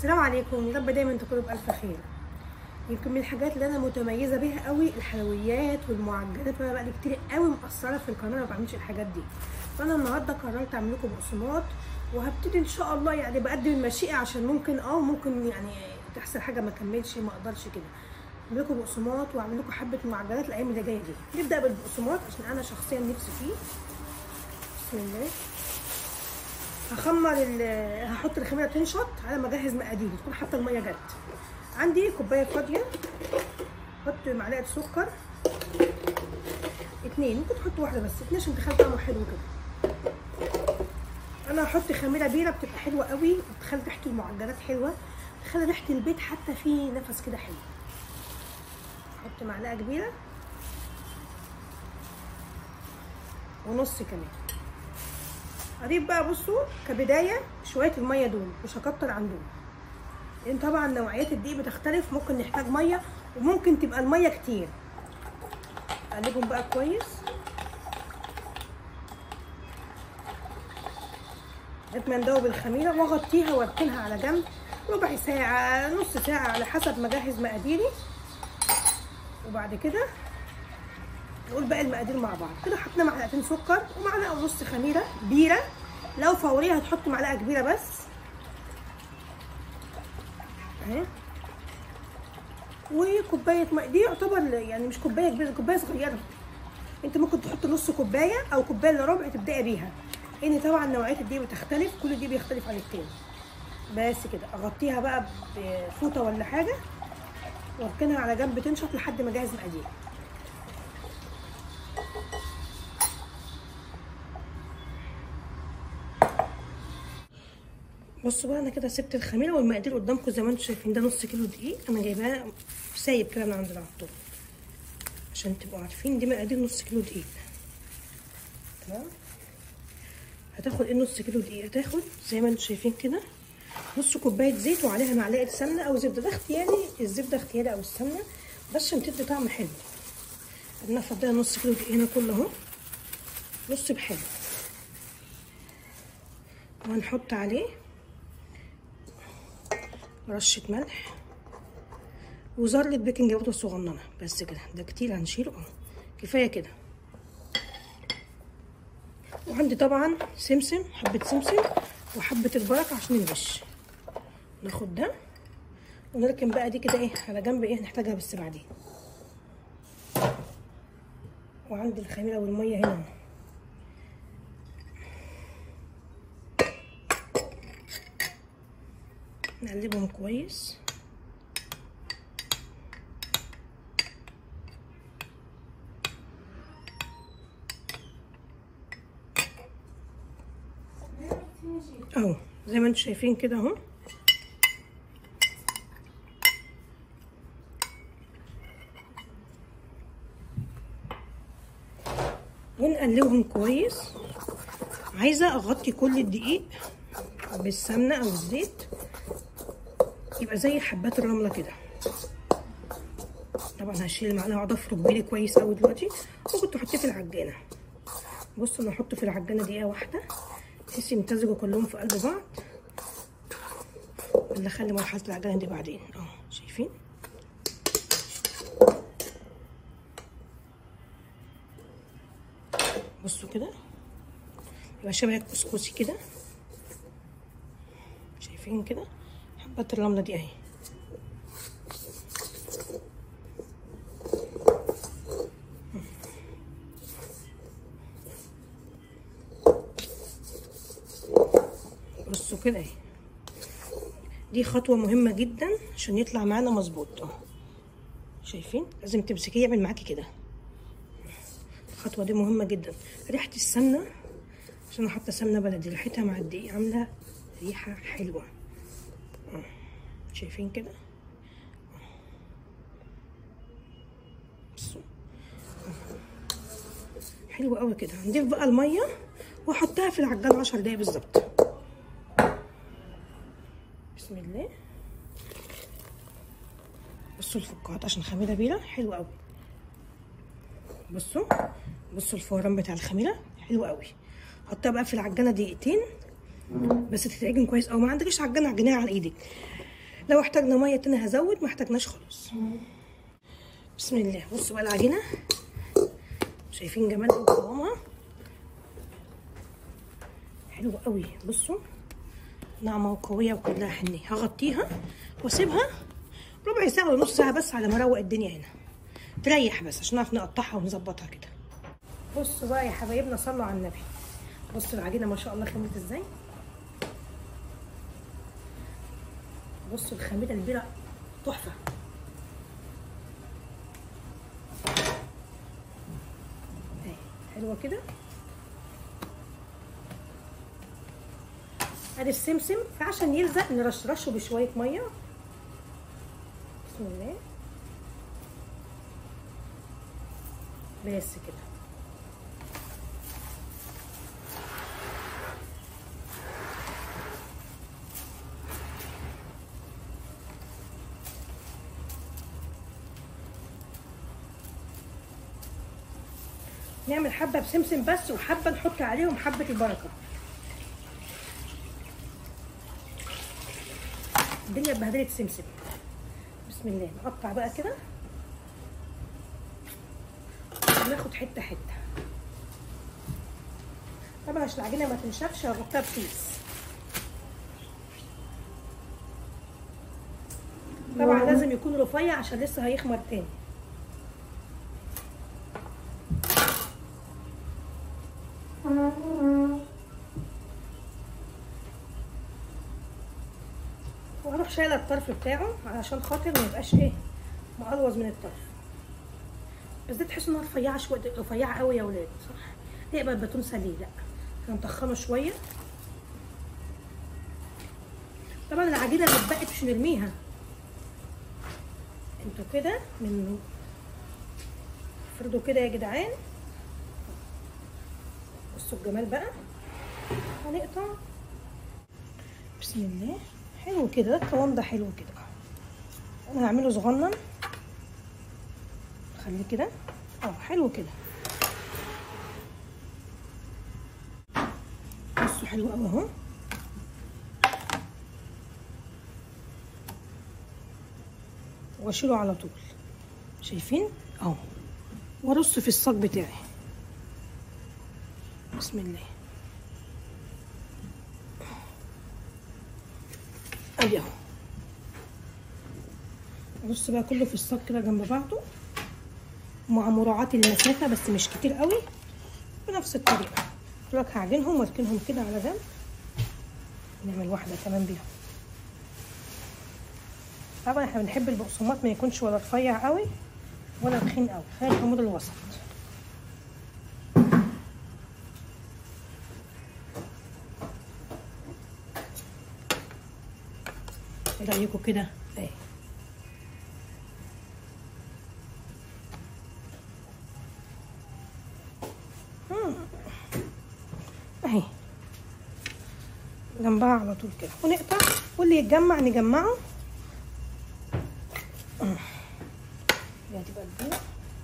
السلام عليكم يا رب دايما تكونوا بألف خير يمكن من الحاجات اللي انا متميزه بيها قوي الحلويات والمعجنات وانا بقالي كتير قوي مقصره في القناه ما بعملش الحاجات دي فانا النهارده قررت اعمل لكم بقسماط وهبتدي ان شاء الله يعني بقدم المشيئه عشان ممكن اه ممكن يعني تحصل حاجه ما اكملش ما اقدرش كده اعمل لكم بقسماط واعمل لكم حبه معجنات الايام اللي جايه دي نبدا بالبقسماط عشان انا شخصيا نفسي فيه بسم الله هخمر ال- هحط الخميره تنشط على ما اجهز مقادير تكون حتى الميه جت عندي كوبايه فاضيه احط معلقه سكر اتنين ممكن تحط واحده بس اتنين عشان تخلي طعمه حلو كده انا هحط خميره بيره بتبقى حلوه قوي بتخلي ريحه المعجنات حلوه تخلي ريحه البيت حتى فيه نفس كده حلو احط معلقه كبيره ونص كمان اضيف بقى بصوا كبدايه شويه الميه دول مش هكتر عن دول لان طبعا نوعيات الدقيق بتختلف ممكن نحتاج ميه وممكن تبقى الميه كتير اقلبهم بقى كويس لغايه ما ندوب الخميره واغطيها واركنها على جنب ربع ساعه نص ساعه على حسب ما اجهز مقاديري وبعد كده نقول باقي المقادير مع بعض كده حطينا معلقتين سكر ومعلقه ونص خميره بيره لو فوريه هتحط معلقه كبيره بس اهي وكوبايه ماء دي يعتبر يعني مش كوبايه كبيره كوبايه صغيره انت ممكن تحط نص كوبايه او كوبايه الا ربع تبداي بيها لان طبعا نوعيه الدقيق بتختلف كل دي بيختلف عن التاني بس كده اغطيها بقى بفوطه ولا حاجه واركنها على جنب تنشط لحد ما اجهز مقادير بصوا بقى انا كده سبت الخميره والمقادير قدامكم زي ما انتم شايفين ده نص كيلو دقيق انا جايباه سايب كده من عند العطار عشان تبقوا عارفين دي مقادير نص كيلو دقيق تمام هتاخد ايه نص كيلو دقيق هتاخد زي ما انتم شايفين كده نص كوبايه زيت وعليها معلقه سمنه او زبده ده اختياري الزبده اختياري او السمنه بس عشان تدي طعم حلو انا فضلها نص كيلو دقيق هنا كله اهو نص بحلو وهنحط عليه رشة ملح وذرة بيكنج باودر صغننة بس كده ده كتير هنشيله اه كفاية كده وعندي طبعا سمسم حبة سمسم وحبة البركة عشان الوش ناخد ده ونركن بقى دي كده ايه على جنب ايه نحتاجها بس بعدين وعندي الخميرة والمية هنا نقلبهم كويس اهو زي ما انتم شايفين كده اهو ونقلبهم كويس عايزه اغطي كل الدقيق بالسمنه او الزيت يبقى زي حبات الرمله كده طبعا هشيل المعلقه واقعد افرك بيلي كويس قوي دلوقتي ممكن تحطيه في العجانه بصوا انا هحطه في العجانه دقيقه واحده بحيث يمتزجوا كلهم في قلب بعض ولا اخلي مرحله العجانه دي بعدين اه شايفين بصوا كده يبقى شبه الكسكسي كده شايفين كده حبات الرملة دي اهي بصوا كده اهي دي خطوة مهمة جدا عشان يطلع معانا مظبوط اهو شايفين لازم تمسكيه يعمل معاكي كده الخطوة دي مهمة جدا ريحة السمنة عشان احط سمنة بلدي ريحتها مع الدقيق عاملة ريحة حلوة شايفين كده بصوا حلو قوي كده هنضيف بقى الميه واحطها في العجان عشر دقايق بالظبط بسم الله بصوا الفقاعات عشان خميره بيره حلوه قوي بصوا بصوا الفوران بتاع الخميره حلو قوي حطها بقى في العجانه دقيقتين بس تتعجن كويس او ما عندكش عجانه عجنيها على ايدك لو احتاجنا ميه تاني هزود ما احتاجناش خلاص بسم الله بصوا بقى العجينه شايفين جمال قوامها حلوه قوي بصوا ناعمه وقويه وكلها حنيه هغطيها واسيبها ربع ساعه ولا نص ساعه بس على ما اروق الدنيا هنا تريح بس عشان نعرف نقطعها ونظبطها كده بصوا بقى يا حبايبنا صلوا على النبي بصوا العجينه ما شاء الله خمت ازاي بصوا الخميره البيره تحفه اهي حلوه كده ادي السمسم فعشان يلزق نرشرشه بشويه ميه بسم الله بس كده نعمل حبه بسمسم بس وحبه نحط عليهم حبه البركه الدنيا اتبهدلت سمسم بسم الله نقطع بقى كده ناخد حته حته طبعا عشان العجينه ما تنشفش هغطيها بكيس طبعا لازم يكون رفيع عشان لسه هيخمر تاني واروح شايله الطرف بتاعه علشان خاطر ما يبقاش ايه مقلوظ من الطرف بس دي تحس انها رفيعه شويه رفيعه قوي يا ولاد صح هي بقى الباتون سليق لا احنا نطخنه شويه طبعا العجينه اللي اتبقت مش نرميها انتوا كده من افردوا كده يا جدعان بصوا الجمال بقى هنقطع بسم الله حلو كده ده القوام ده حلو كده انا هعمله صغنن خليه كده اه حلو كده بصوا حلو قوي اهو واشيله على طول شايفين اهو وارص في الصاج بتاعي بسم الله ادي اهو ارص بقى كله في الصاج كده جنب بعضه مع مراعاة المسافة بس مش كتير قوي بنفس الطريقة دلوقتي هعجنهم واركنهم كده على جنب نعمل واحدة كمان بيهم طبعا احنا بنحب البقسماط ما يكونش ولا رفيع قوي ولا تخين قوي خلي الحموض الوسط ايه رايكم كده اهي اهي جنبها على طول كده ونقطع واللي يتجمع نجمعه دي هتبقى كبيرة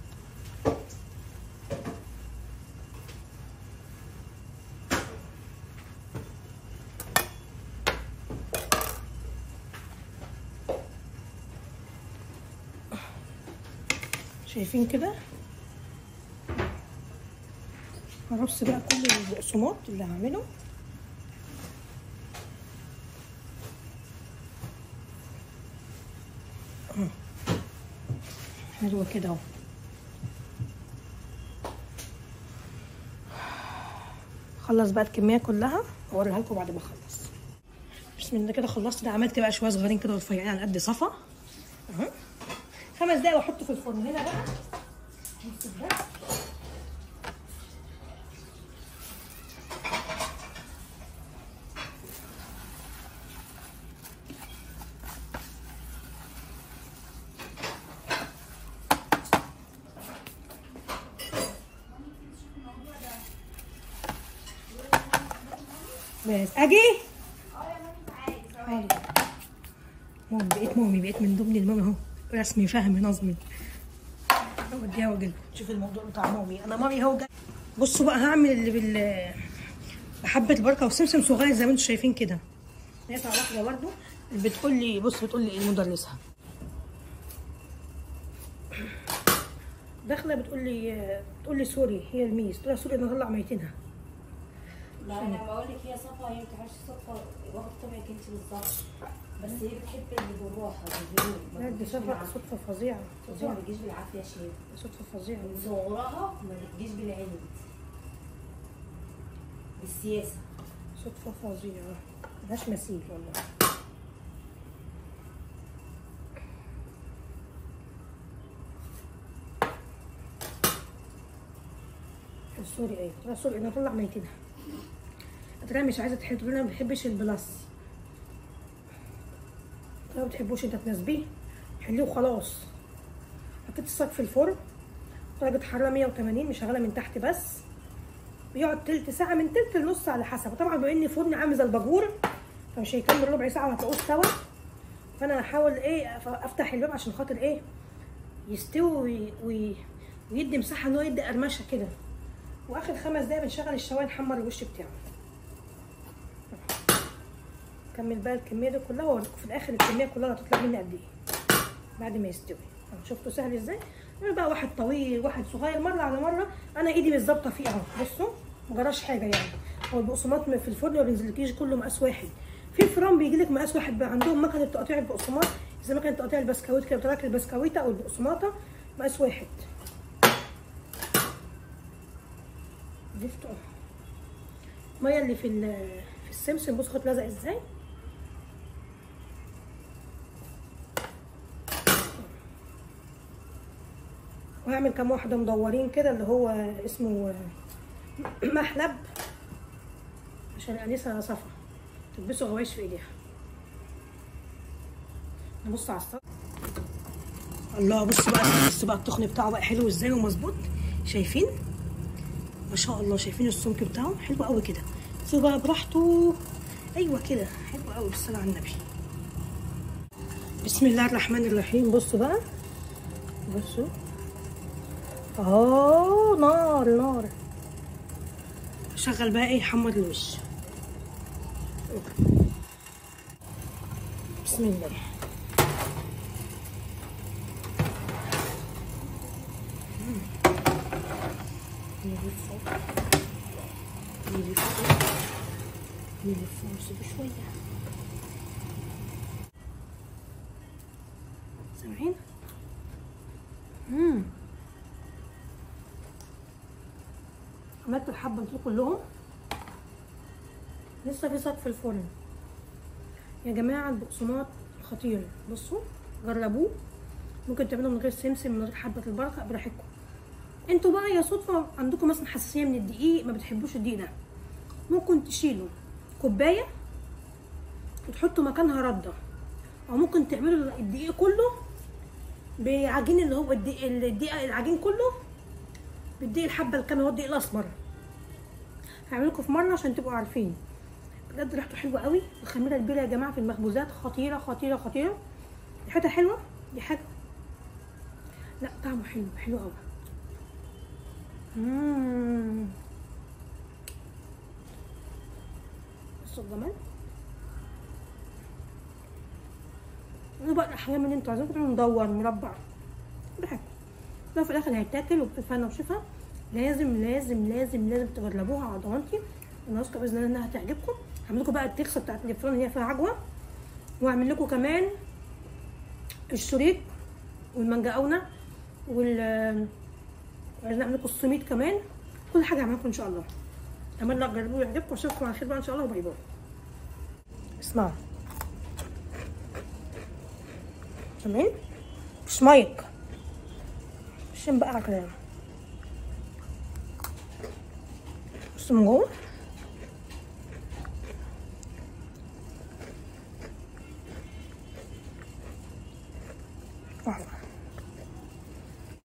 شايفين كده هرص بقى كل البقسماط اللي هعمله حلوة كده اهو خلص بقى الكمية كلها واوريها لكم بعد ما اخلص بسم الله كده خلصت ده عملت بقى شوية صغيرين كده رفيعين على قد صفا اهو خمس دقايق واحطه في الفرن هنا بقى بص ده بس اجي حاضر ماما بقيت مامي بقيت من ضمن الماما اهو رسمي فهمي نظمي اوديها واجيلكم شوف الموضوع بتاع مامي انا مامي اهو جاي بصوا بقى هعمل اللي بال بحبة البركة وسمسم صغير زي ما انتم شايفين كده نقطع واحدة برضو بتقول لي بص بتقول لي المدرسه داخله بتقول لي بتقول لي سوري هي الميس تقول لها سوري انا هطلع ميتينها ما انا بقول لك هي صفا هي ما بتعرفش صفا واخد طبعك انت بالظبط بس هي بتحب اللي بالراحه بالهدوء ما لا دي بتجيش صدفه بالعافية. صدفه فظيعه صفا فظيعه ما بتجيش بالعافيه يا شيخ صدفه فظيعه من صغرها ما بتجيش بالعند بالسياسه صدفه فظيعه ملهاش مثيل والله سوري ايه قلت لها سوري انا اطلع ميتينها قلت لها مش عايزه تحل تقول لي انا ما بحبش البلاس قلت لها ما بتحبوش انت تناسبيه حليه وخلاص حطيت الصاج في الفرن درجة حرارة 180 مشغلة من تحت بس بيقعد تلت ساعة من تلت لنص على حسب وطبعا بما ان فرن عامل زي الباجور فمش هيكمل ربع ساعة وهتلاقوه استوى فانا هحاول ايه أف- افتح الباب عشان خاطر ايه يستوي وي- وي- ويدي مساحة ان هو يدي قرمشة كده واخر خمس دقايق بنشغل الشوايه نحمر الوش بتاعه كمل بقى الكميه دي كلها واوريكم في الاخر الكميه كلها هتطلع مني قد ايه بعد ما يستوي أهو شفتوا سهل ازاي انا بقى واحد طويل واحد صغير مره على مره انا ايدي مش ظابطه فيه اهو بصوا ما جراش حاجه يعني هو البقسماط في الفرن ما بينزلكيش كله مقاس واحد في فرن بيجي لك مقاس واحد بقى عندهم مكنه تقطيع البقسماط زي مكنه تقطيع البسكويت كده بتاعت البسكويته او البقسماطه مقاس واحد ضفت اه الميه اللي في ال- في السمسم بص خد لزق ازاي وهعمل كام واحده مدورين كده اللي هو اسمه محلب عشان الانسه صفا تلبسوا غوايش في ايديها نبص على الصف الله بص بقى بص بقى التخن بتاعه بقى حلو ازاي ومظبوط شايفين ما شاء الله شايفين السمك بتاعه حلو قوي كده سيبه بقى براحته ايوه كده حلو قوي بالصلاه على النبي بسم الله الرحمن الرحيم بصوا بقى بصوا اهو نار نار شغل بقى ايه حمر الوش بسم الله نلفه نلفه نلفه ونسيبه شوية سامعين؟ مم. عملت الحبة دول كلهم لسه في صاج في الفرن يا جماعة البقسماط خطير بصوا جربوه ممكن تعملوا من غير سمسم من غير حبة البركة براحتكم انتوا بقى يا صدفة عندكم مثلا حساسية من الدقيق ما بتحبوش الدقيق ده ممكن تشيلوا كوباية وتحطوا مكانها ردة او ممكن تعملوا الدقيق كله بعجين اللي هو الدقيق الدقيق العجين كله بالدقيق الحبة الكاملة هو الدقيق الاسمر هعملكم في مرة عشان تبقوا عارفين بجد ريحته حلوة قوي الخميرة البيرة يا جماعة في المخبوزات خطيرة خطيرة خطيرة ريحتها حلوة دي حاجة لا طعمه حلو حلو قوي مم. بصوا الجمال انا بقى الاحلام اللي انتوا عايزين تعملوا مدور مربع براحتكم ده في الاخر هيتاكل وبالفن وشفا لازم لازم لازم لازم تجربوها على ضمانتي انا واثقه باذن الله انها هتعجبكم هعمل لكم بقى التكسه بتاعت الفرن اللي هي فيها عجوه واعمل لكم كمان الشريك والمنجقونه وال عايزين اعمل لكم السميد كمان كل حاجه هعملها لكم ان شاء الله اتمنى تجربوه ويعجبكم واشوفكم على خير بقى ان شاء الله وباي باي اسمعوا سامعين مش مايك عشان بقى على كلام بصوا من جوه واحدة